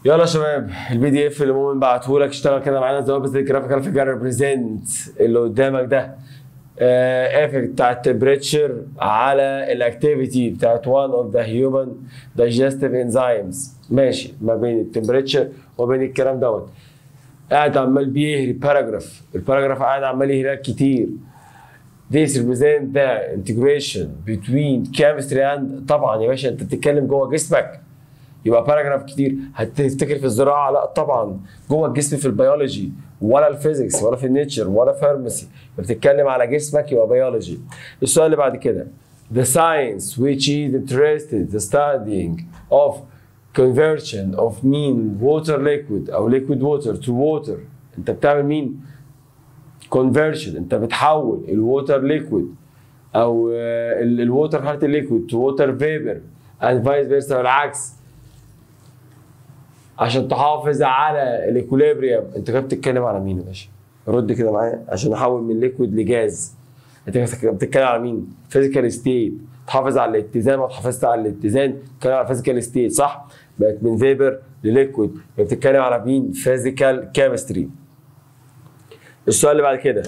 يلا يا شباب البي دي اف اللي مؤمن بعته لك اشتغل كده معانا زي ما بس الجرافيكال فيجر ريبريزنت اللي قدامك ده افكت بتاع التمبريتشر على الاكتيفيتي بتاعت one of the human digestive enzymes ماشي ما بين التمبريتشر وما بين الكلام دوت قاعد عمال بيهري باراجراف الباراجراف قاعد عمال يهري لك كتير This represent the integration between chemistry and طبعا يا باشا انت بتتكلم جوه جسمك يبقى باراجراف كتير هتفتكر في الزراعه لا طبعا جوه الجسم في البيولوجي ولا الفيزيكس ولا في النيتشر ولا فارماسي بتتكلم على جسمك يبقى بيولوجي السؤال اللي بعد كده the science which is interested the studying of conversion of mean water liquid او liquid water to water انت بتعمل مين conversion انت بتحول الووتر ليكويد او الووتر حاله الليكويد تو ووتر فيبر and vice versa والعكس عشان تحافظ على الاكوليبريم انت كده بتتكلم على مين يا باشا؟ رد كده معايا عشان احول من ليكويد لجاز انت كده بتتكلم على مين؟ فيزيكال ستيت تحافظ على الاتزان ما تحافظش على الاتزان بتتكلم على فيزيكال ستيت صح؟ بقت من فيبر لليكويد بتتكلم على مين؟ فيزيكال كيمستري السؤال اللي بعد كده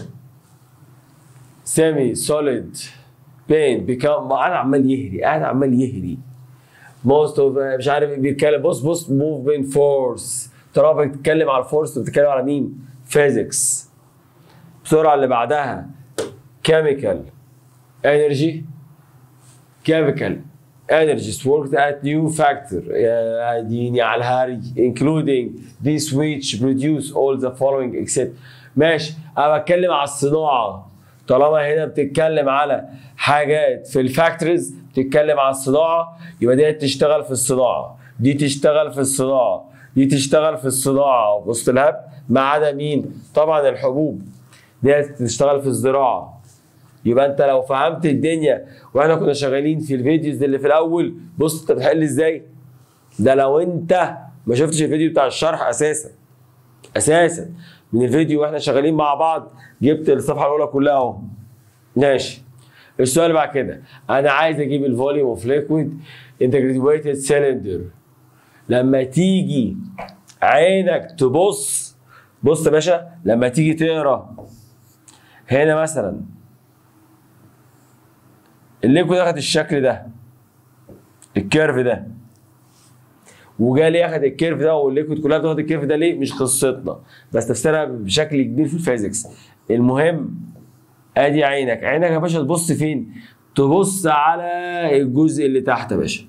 سيمي سوليد بين بيكام قاعد عمال يهري قاعد عمال يهري موست اوف مش عارف بيتكلم بص بص موفمنت فورس ترى بتتكلم على الفورس بتتكلم على مين؟ فيزيكس بسرعه اللي بعدها كيميكال انرجي كيميكال energies worked at new factor يا ديني على الهري including these which produce all the following except ماشي انا بتكلم على الصناعه طالما هنا بتتكلم على حاجات في الفاكتوريز بتتكلم على الصناعه يبقى دي تشتغل في الصناعه دي تشتغل في الصناعه دي تشتغل في الصناعه وسط الهب ما عدا مين؟ طبعا الحبوب دي تشتغل في الزراعه يبقى انت لو فهمت الدنيا واحنا كنا شغالين في الفيديوز اللي في الاول بص انت بتحل ازاي؟ ده لو انت ما شفتش الفيديو بتاع الشرح اساسا اساسا من الفيديو واحنا شغالين مع بعض جبت الصفحه الاولى كلها اهو ماشي السؤال اللي بعد كده انا عايز اجيب الفوليوم اوف ليكويد انت جراديويتد سيلندر لما تيجي عينك تبص بص يا باشا لما تيجي تقرا هنا مثلا الليكويد اخد الشكل ده الكيرف ده وجالي اخد الكيرف ده والليكويد كلها بتاخد الكيرف ده ليه؟ مش قصتنا بس تفسيرها بشكل كبير في الفيزيكس المهم ادي عينك عينك يا باشا تبص فين؟ تبص على الجزء اللي تحت يا باشا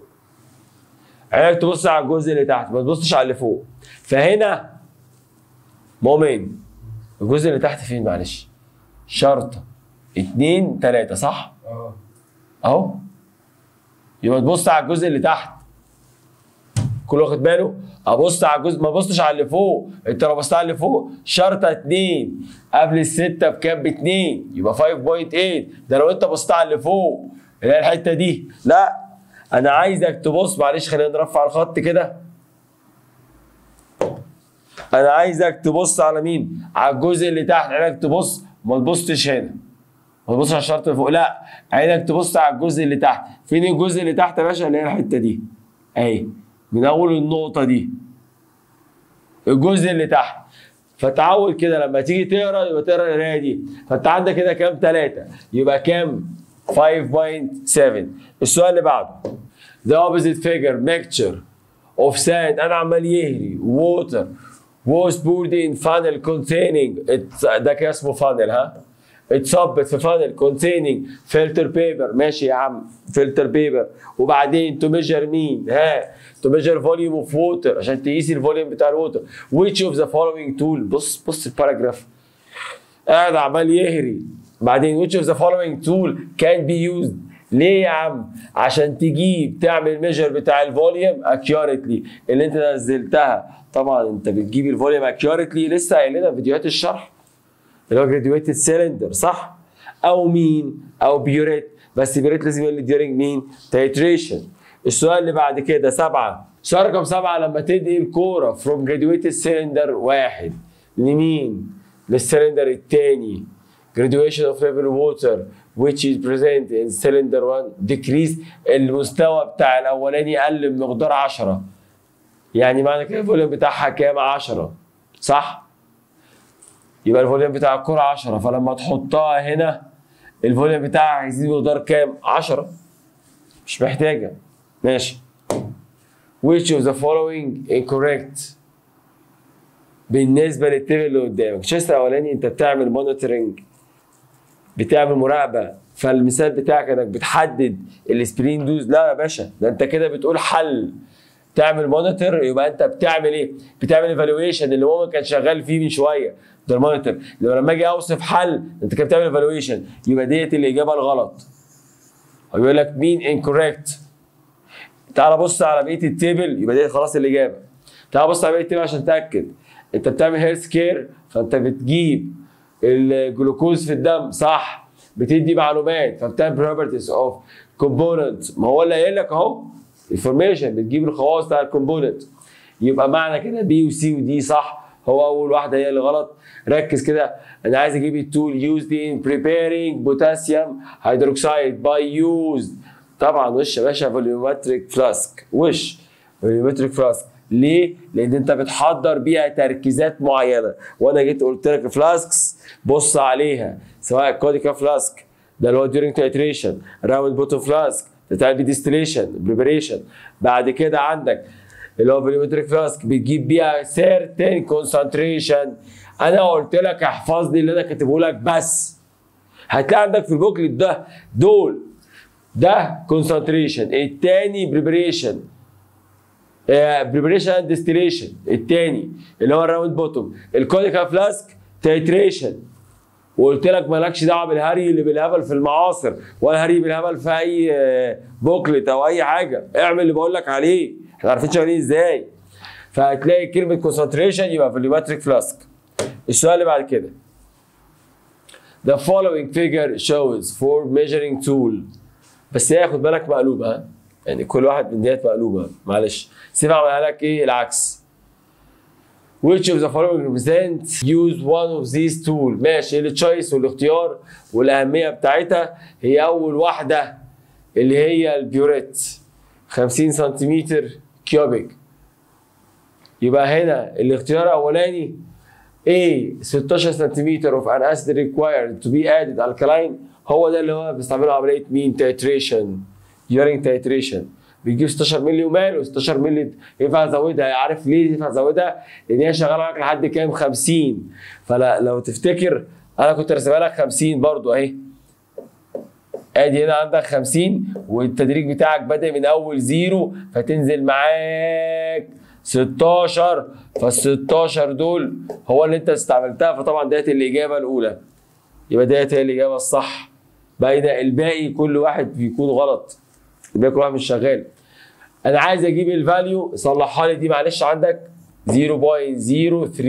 عينك تبص على الجزء اللي تحت ما تبصش على اللي فوق فهنا مؤمن الجزء اللي تحت فين معلش؟ شرطة اتنين تلاتة صح؟ اه اهو يبقى تبص على الجزء اللي تحت كل واخد باله ابص على الجزء ما بصش على اللي فوق انت لو بصيت على اللي فوق شرطه 2 قبل السته بكام ب 2 يبقى 5.8 ده لو انت بصيت على اللي فوق اللي هي الحته دي لا انا عايزك تبص معلش خلينا نرفع الخط كده انا عايزك تبص على مين على الجزء اللي تحت عينك تبص ما تبصش هنا ما تبصش على الشرط اللي فوق لا عينك تبص على الجزء اللي تحت فين الجزء اللي تحت يا باشا اللي هي الحته دي اهي من اول النقطه دي الجزء اللي تحت فتعود كده لما تيجي تقرا يبقى تقرا القرايه دي فانت عندك كده كام ثلاثه يبقى كام 5.7 السؤال اللي بعده the opposite figure mixture of sand انا عمال يهري water was poured in funnel containing it's- ده كده اسمه funnel ها اتصبت في فانل containing filter paper ماشي يا عم filter paper وبعدين to measure مين ها to measure volume of water عشان تقيس الفوليوم بتاع الووتر which of the following tool بص بص الباراجراف قاعد عمال يهري بعدين which of the following tool can be used ليه يا عم عشان تجيب تعمل الميجر بتاع الفوليوم اكيوريتلي اللي انت نزلتها طبعا انت بتجيب الفوليوم اكيوريتلي لسه قايل لنا في فيديوهات الشرح اللي هو جراديويتد سيلندر صح او مين او بيوريت بس بيوريت لازم يقول لي ديورنج مين تايتريشن السؤال اللي بعد كده سبعه سؤال رقم سبعه لما تدي الكوره فروم جراديويتد سيلندر واحد لمين؟ للسيلندر الثاني graduation of level water which is present in cylinder 1 decrease المستوى بتاع الاولاني قل بمقدار 10 يعني معنى كده الفوليوم بتاعها كام 10 صح يبقى الفوليوم بتاع الكرة 10 فلما تحطها هنا الفوليوم بتاعها هيزيد بمقدار كام 10 مش محتاجة ماشي which of the following incorrect بالنسبة للتيبل اللي قدامك الشيست الأولاني أنت بتعمل مونيتورنج بتعمل مراقبة فالمثال بتاعك انك بتحدد السبرين دوز لا يا باشا ده انت كده بتقول حل تعمل مونيتور يبقى انت بتعمل ايه؟ بتعمل ايفالويشن اللي هو كان شغال فيه من شويه ده المونيتور لما اجي اوصف حل انت كده بتعمل ايفالويشن يبقى ديت الاجابه الغلط ويقول لك مين انكوريكت تعال بص على بقيه التيبل يبقى دي خلاص الاجابه تعال بص على بقيه التيبل عشان تاكد انت بتعمل هيلث كير فانت بتجيب الجلوكوز في الدم صح بتدي معلومات فبتعمل بروبرتيز اوف كومبوننت ما هو اللي قايل لك اهو انفورميشن بتجيب الخواص بتاع الكومبوننت يبقى معنى كده بي وسي ودي صح هو اول واحده هي اللي غلط ركز كده انا عايز اجيب التول يوزد ان بريبيرنج بوتاسيوم هيدروكسيد باي يوزد طبعا وش يا باشا فوليومتريك فلاسك وش فوليومتريك فلاسك ليه؟ لان انت بتحضر بيها تركيزات معينه وانا جيت قلت لك فلاسكس بص عليها سواء كوديكا فلاسك ده اللي هو during titration راوند بوتو فلاسك بتاع ديستليشن بريبريشن بعد كده عندك اللي هو فوليومتريك فلاسك بتجيب بيها سيرتين كونسنتريشن انا قلت لك احفظ لي اللي انا كاتبه لك بس هتلاقي عندك في البوكلت ده دول ده كونسنتريشن التاني بريبريشن بريبريشن اند ديستليشن التاني اللي هو الراوند بوتوم الكوديكا فلاسك تيتريشن وقلت لك مالكش دعوه بالهري اللي بالهبل في المعاصر ولا هري بالهبل في اي بوكلت او اي حاجه اعمل اللي بقول لك عليه احنا عارفين شغالين ازاي فهتلاقي كلمه كونسنتريشن يبقى في اليومتريك فلاسك السؤال اللي بعد كده The following figure shows for measuring tool بس هي خد بالك مقلوبه ها يعني كل واحد من ديت مقلوبه معلش سيب اعملها لك ايه العكس which of the following represent use one of these tool ماشي التشويس والاختيار والاهميه بتاعتها هي اول واحده اللي هي البيوريت 50 سنتيمتر كيوبيك يبقى هنا الاختيار الاولاني A 16 سنتيمتر of an acid required to be added alkaline هو ده اللي هو بيستعملوا عمليه مين تيتريشن during titration بيجيب 16 مللي ومال و16 مللي ينفع ازودها عارف ليه ينفع ازودها؟ لان هي شغاله معاك لحد كام 50 فلا لو تفتكر انا كنت راسمها لك 50 برضو اهي ادي هنا عندك 50 والتدريج بتاعك بادئ من اول زيرو فتنزل معاك 16 فال 16 دول هو اللي انت استعملتها فطبعا ديت الاجابه الاولى يبقى ديت هي الاجابه الصح بين الباقي كل واحد بيكون غلط الباقي كل واحد مش شغال انا عايز اجيب الفاليو صلحها لي دي معلش عندك 0.03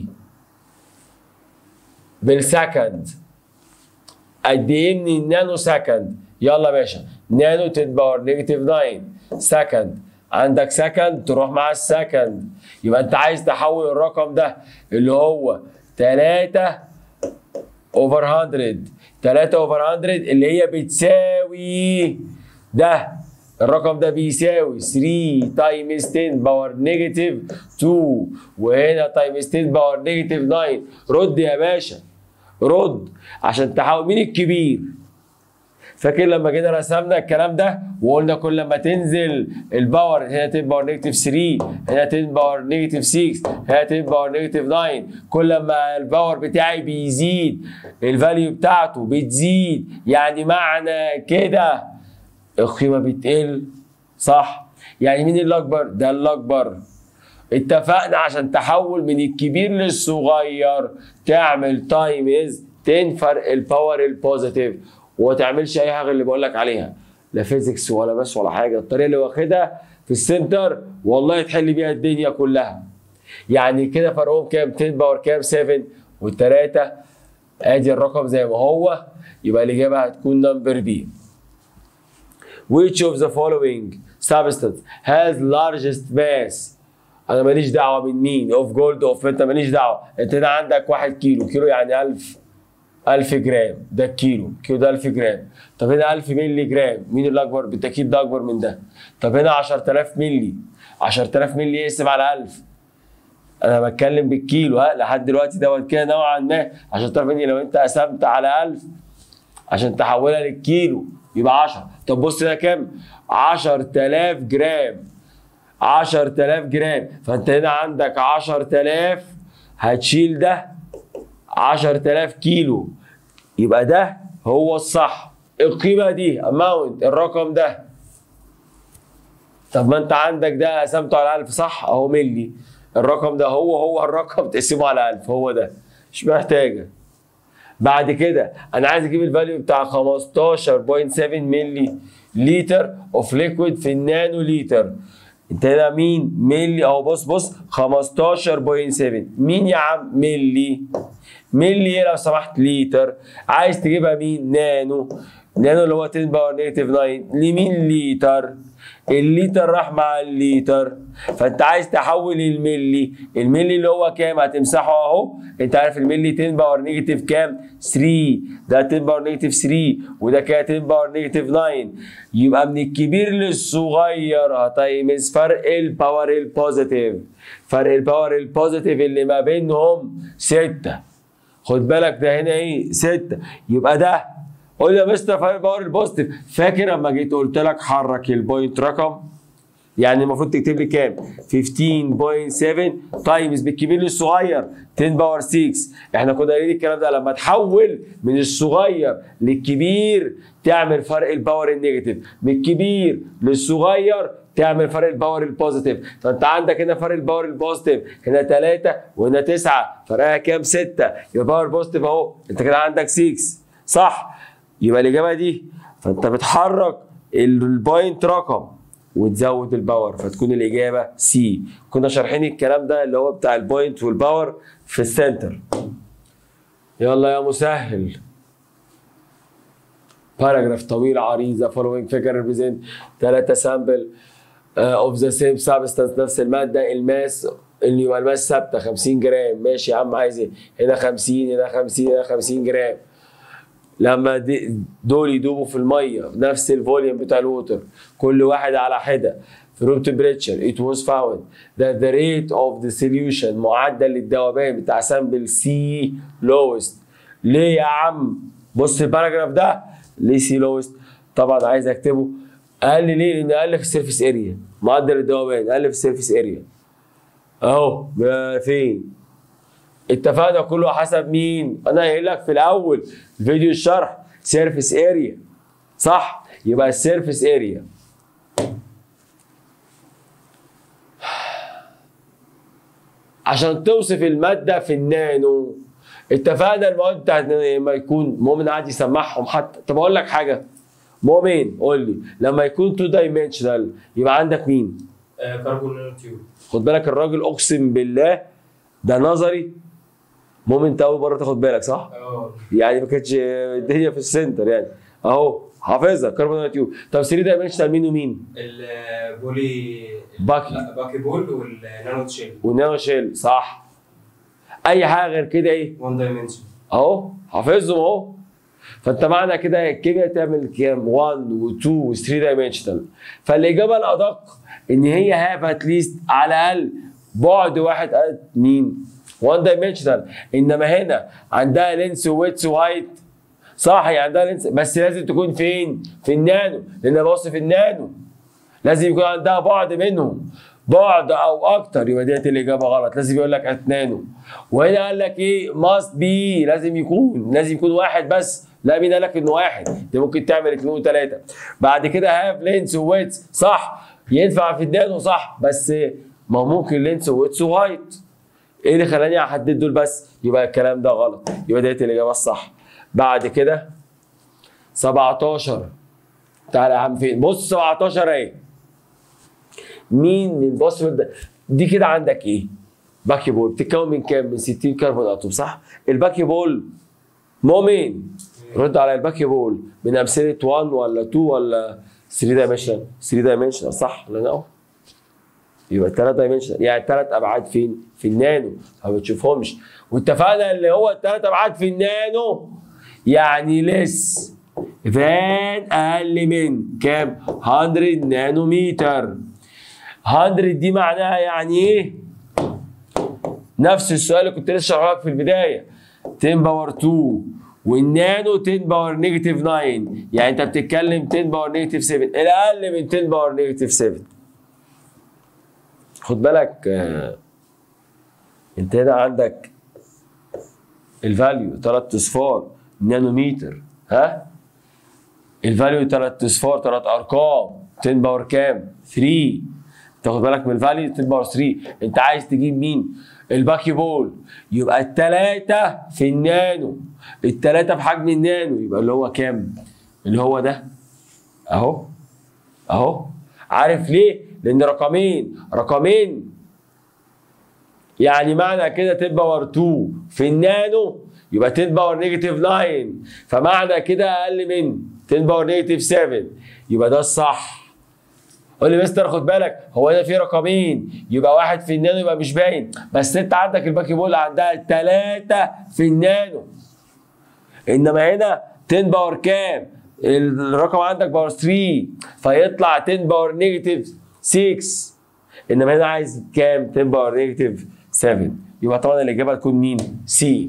بالسكند قد ايه من النانو سكند يلا يا باشا نانو 10 باور نيجاتيف 9 سكند عندك سكند تروح مع السكند يبقى انت عايز تحول الرقم ده اللي هو 3 اوفر 100 3 اوفر 100 اللي هي بتساوي ده الرقم ده بيساوي 3 تايمز 10 باور نيجاتيف 2 وهنا تايمز 10 باور نيجاتيف 9 رد يا باشا رد عشان تحاول مين الكبير فاكر لما جينا رسمنا الكلام ده وقلنا كل ما تنزل الباور هنا 10 باور نيجاتيف 3 هنا 10 باور نيجاتيف 6 هنا 10 باور نيجاتيف 9 كل ما الباور بتاعي بيزيد الفاليو بتاعته بتزيد يعني معنى كده القيمه بتقل صح يعني مين اللي اكبر ده اللي اكبر اتفقنا عشان تحول من الكبير للصغير تعمل تايمز 10 فرق الباور البوزيتيف وما تعملش اي حاجه اللي بقول لك عليها لا فيزيكس ولا بس ولا حاجه الطريقه اللي واخدها في السنتر والله تحل بيها الدنيا كلها يعني كده فرقهم كام 10 باور كام 7 والثلاثه ادي الرقم زي ما هو يبقى الاجابه هتكون نمبر بي which of the following substance has largest mass انا ماليش دعوه من مين اوف جولد اوف انت ماليش دعوه انت هنا عندك واحد كيلو كيلو يعني 1000 1000 جرام ده الكيلو كيلو ده 1000 جرام طب هنا 1000 مللي جرام مين اللي اكبر بالتاكيد ده اكبر من ده طب هنا 10000 مللي 10000 مللي يقسم على 1000 انا بتكلم بالكيلو ها لحد دلوقتي دوت كده نوعا ما عشان تعرف ان لو انت قسمت على 1000 عشان تحولها للكيلو يبقى 10 طب بص ده كام 10000 جرام 10000 جرام فانت هنا عندك 10000 هتشيل ده 10000 كيلو يبقى ده هو الصح القيمة دي اماونت الرقم ده طب ما انت عندك ده قسمته على 1000 صح اهو ملي الرقم ده هو هو الرقم تقسمه على 1000 هو ده مش محتاجه بعد كده انا عايز اجيب الفاليو بتاع 15.7 ملي لتر اوف ليكويد في النانو لتر انت هنا مين ملي اهو بص بص 15.7 مين يا عم ملي ملي ايه لو سمحت لتر عايز تجيبها مين نانو نانو اللي هو 10 باور نيجاتيف 9 لمين لتر الليتر راح مع الليتر فانت عايز تحول الملي الملي اللي هو كام هتمسحه اهو انت عارف الملي 10 باور نيجاتيف كام 3 ده 10 باور نيجاتيف 3 وده كده 10 باور نيجاتيف 9 يبقى من الكبير للصغير هتقيمس فرق الباور البوزيتيف فرق الباور البوزيتيف اللي ما بينهم 6 خد بالك ده هنا ايه 6 يبقى ده قول لي يا مستر فرق الباور البوزيتيف فاكر لما جيت قلت لك حرك البوينت رقم يعني المفروض تكتب لي كام 15.7 تايمز بالكبير للصغير 10 باور 6 احنا كنا قايلين الكلام ده لما تحول من الصغير للكبير تعمل فرق الباور النيجاتيف من الكبير للصغير تعمل فرق الباور البوزيتيف فانت عندك هنا فرق الباور البوزيتيف هنا 3 وهنا 9 فرقها كام 6 يبقى باور بوزيتيف اهو انت كده عندك 6 صح يبقى الاجابه دي فانت بتحرك البوينت رقم وتزود الباور فتكون الاجابه سي كنا شارحين الكلام ده اللي هو بتاع البوينت والباور في السنتر يلا يا مسهل باراجراف طويل عريض the following figure represent ثلاثة سامبل اوف ذا سيم سبستانس نفس المادة الماس اللي يبقى الماس ثابتة 50 جرام ماشي يا عم عايز ايه هنا 50 هنا 50 هنا 50 جرام لما دي دول يدوبوا في الميه نفس الفوليوم بتاع الووتر كل واحد على حده في روم تمبريتشر it was found that the rate of the solution معدل الذوبان بتاع سامبل سي lowest ليه يا عم بص الباراجراف ده ليه سي lowest طبعا عايز اكتبه اقل ليه لان اقل في السيرفيس اريا معدل الذوبان اقل في السيرفيس اريا اهو فين اتفقنا كله حسب مين انا قايل لك في الاول فيديو الشرح سيرفيس اريا صح يبقى السيرفيس اريا عشان توصف الماده في النانو اتفقنا المواد بتاعت لما يكون مؤمن قاعد يسمعهم حتى طب اقول لك حاجه مؤمن قول لي لما يكون تو دايمنشنال يبقى عندك مين؟ آه، كربون نانو تيوب خد بالك الراجل اقسم بالله ده نظري مؤمن انت اول مره تاخد بالك صح؟ اه يعني ما كانتش الدنيا في السنتر يعني اهو حافظها كربون تيوب طب 3 دايمنشنال مين ومين؟ البولي باكي. لا باكي بول والنانو تشيل ونانو شيل صح اي حاجه غير كده ايه؟ 1 دايمنشن اهو حافظهم اهو فانت معنى كده الكيمياء تعمل كام 1 و2 و3 دايمنشنال فالاجابه الادق ان هي هاف اتليست على الاقل بعد واحد قد مين 1 دايمنشنال انما هنا عندها لينس ويتس وهايت صح هي عندها لينس بس لازم تكون فين في النانو لان انا بوصف النانو لازم يكون عندها بعد منهم بعد او اكتر يبقى ديت الاجابه غلط لازم يقول لك اتنانو وهنا قال لك ايه ماست بي لازم يكون لازم يكون واحد بس لا مين قال لك انه واحد انت ممكن تعمل اثنين وثلاثه بعد كده هاف لينس وويتس صح ينفع في النانو صح بس ما هو ممكن لينس وويتس وهايت ايه اللي خلاني احدد دول بس يبقى الكلام ده غلط يبقى ديت الاجابه الصح بعد كده 17 تعالى يا عم فين بص 17 اهي مين من بص ده دي كده عندك ايه باكي بول بتتكون من كام من 60 كربون اتوم صح الباكي بول مؤمن رد على الباكي بول من امثله 1 ولا 2 ولا 3 دايمنشن 3 دايمنشن صح ولا لا يبقى 3 دايمنشن يعني ثلاث ابعاد فين في النانو ما بتشوفهمش واتفقنا اللي هو الثلاث ابعاد في النانو يعني لس ذان اقل من كام 100 نانومتر 100 دي معناها يعني ايه نفس السؤال اللي كنت لسه شرحه لك في البدايه 10 باور 2 والنانو 10 باور نيجاتيف 9 يعني انت بتتكلم 10 باور نيجاتيف 7 الاقل من 10 باور نيجاتيف 7 خد بالك آه، انت هنا عندك الفاليو 3 اصفار نانومتر ها الفاليو 3 اصفار 3 ارقام 10 باور كام 3 تاخد بالك من الفاليو 10 باور 3 انت عايز تجيب مين الباكي بول يبقى التلاتة في النانو التلاتة في حجم النانو يبقى اللي هو كام اللي هو ده اهو اهو عارف ليه لان رقمين رقمين يعني معنى كده 10 باور 2 في النانو يبقى 10 باور نيجاتيف 9 فمعنى كده اقل من 10 باور نيجاتيف 7 يبقى ده الصح قول لي مستر خد بالك هو ده في رقمين يبقى واحد في النانو يبقى مش باين بس انت عندك الباكي بول عندها ثلاثة في النانو انما هنا 10 باور كام الرقم عندك باور 3 فيطلع 10 باور نيجاتيف 6 انما هنا عايز كام 10 باور نيجاتيف 7 يبقى طبعا الاجابه تكون مين سي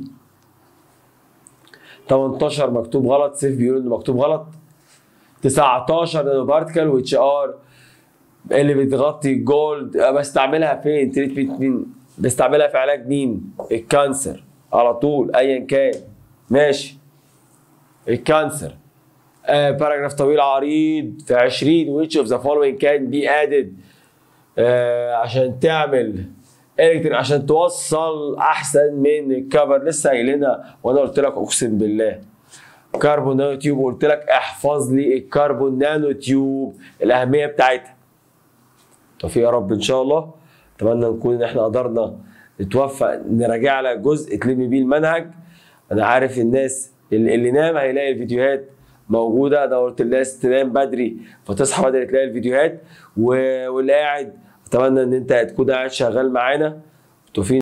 18 مكتوب غلط سيف بيقول انه مكتوب غلط 19 نانو بارتكل واتش ار اللي بتغطي الجولد بستعملها فين تريتمنت مين بستعملها في علاج مين الكانسر على طول ايا كان ماشي الكانسر آه باراجراف طويل عريض في 20 which of the following can be added آه عشان تعمل الكتريك عشان توصل احسن من الكفر لسه قايلينها وانا قلت لك اقسم بالله كربون نانو تيوب قلت لك احفظ لي الكربون نانو تيوب الاهميه بتاعتها توفيق يا رب ان شاء الله اتمنى نكون ان احنا قدرنا نتوفق نراجع لك جزء تلم بيه المنهج انا عارف الناس اللي, اللي نام هيلاقي الفيديوهات موجوده انا قلت للناس تنام بدري فتصحى بدري تلاقي الفيديوهات و- واللي قاعد اتمنى ان انت تكون قاعد شغال معانا توفيق